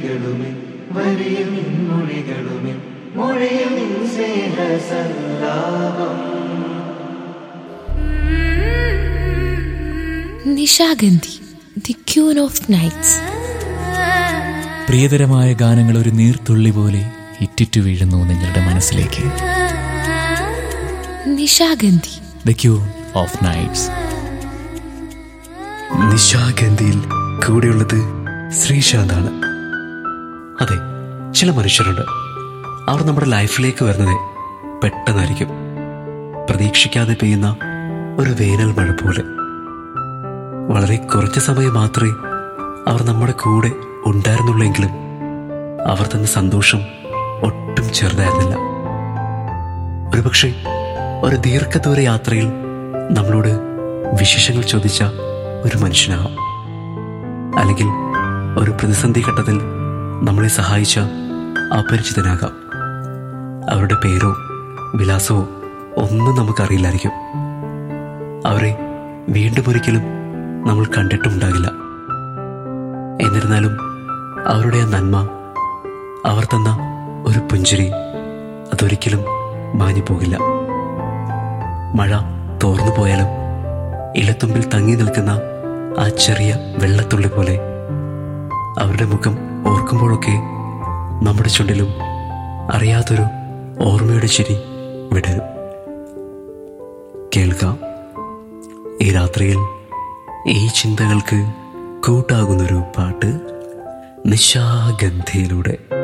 മിഴികളുമേ വരിയും മൊഴികളുമേ മൊഴിയും സ്നേഹസല്ലാപം Nishagandhi the queen of nights പ്രിയതരമായ ഗാനങ്ങൾ ഒരു നീർത്തുള്ളി പോലെ ഇറ്റിറ്റു വീഴുന്നു നിങ്ങളുടെ മനസ്സിലേക്ക് Nishagandhi the queen of nights നിശാഗന്ധിയിൽ കൂടെയുള്ളത് ശ്രീശാന്താണ് അതെ ചില മനുഷ്യരുണ്ട് അവർ നമ്മുടെ ലൈഫിലേക്ക് വരുന്നത് പെട്ടെന്നായിരിക്കും പ്രതീക്ഷിക്കാതെ പെയ്യുന്ന ഒരു വേനൽ മഴ പോലെ വളരെ കുറച്ച് സമയം മാത്രമേ അവർ നമ്മുടെ കൂടെ ഉണ്ടായിരുന്നുള്ളെങ്കിലും അവർ തന്ന സന്തോഷം ഒട്ടും ചെറുതായിരുന്നില്ല ഒരുപക്ഷെ ഒരു ദീർഘദൂര യാത്രയിൽ നമ്മളോട് വിശേഷങ്ങൾ ചോദിച്ച ഒരു മനുഷ്യനാകാം അല്ലെങ്കിൽ ഒരു പ്രതിസന്ധി ഘട്ടത്തിൽ നമ്മളെ സഹായിച്ച അപരിചിതനാകാം അവരുടെ പേരോ വിലാസമോ ഒന്നും നമുക്കറിയില്ലായിരിക്കും അവരെ വീണ്ടും ഒരിക്കലും നമ്മൾ കണ്ടിട്ടുണ്ടാകില്ല എന്നിരുന്നാലും അവരുടെ ആ നന്മ അവർ തന്ന ഒരു പുഞ്ചിരി അതൊരിക്കലും മാഞ്ഞു പോകില്ല മഴ തോർന്നു പോയാലും ഇലത്തുമ്പിൽ തങ്ങി നിൽക്കുന്ന ആ ചെറിയ വെള്ളത്തുള്ളി പോലെ അവരുടെ മുഖം ഓർക്കുമ്പോഴൊക്കെ നമ്മുടെ ചുണ്ടിലും അറിയാത്തൊരു ഓർമ്മയുടെ ചിരി വിടരും കേൾക്കാം ഈ രാത്രിയിൽ ഈ ചിന്തകൾക്ക് കൂട്ടാകുന്നൊരു പാട്ട് നിശാഗന്ധിയിലൂടെ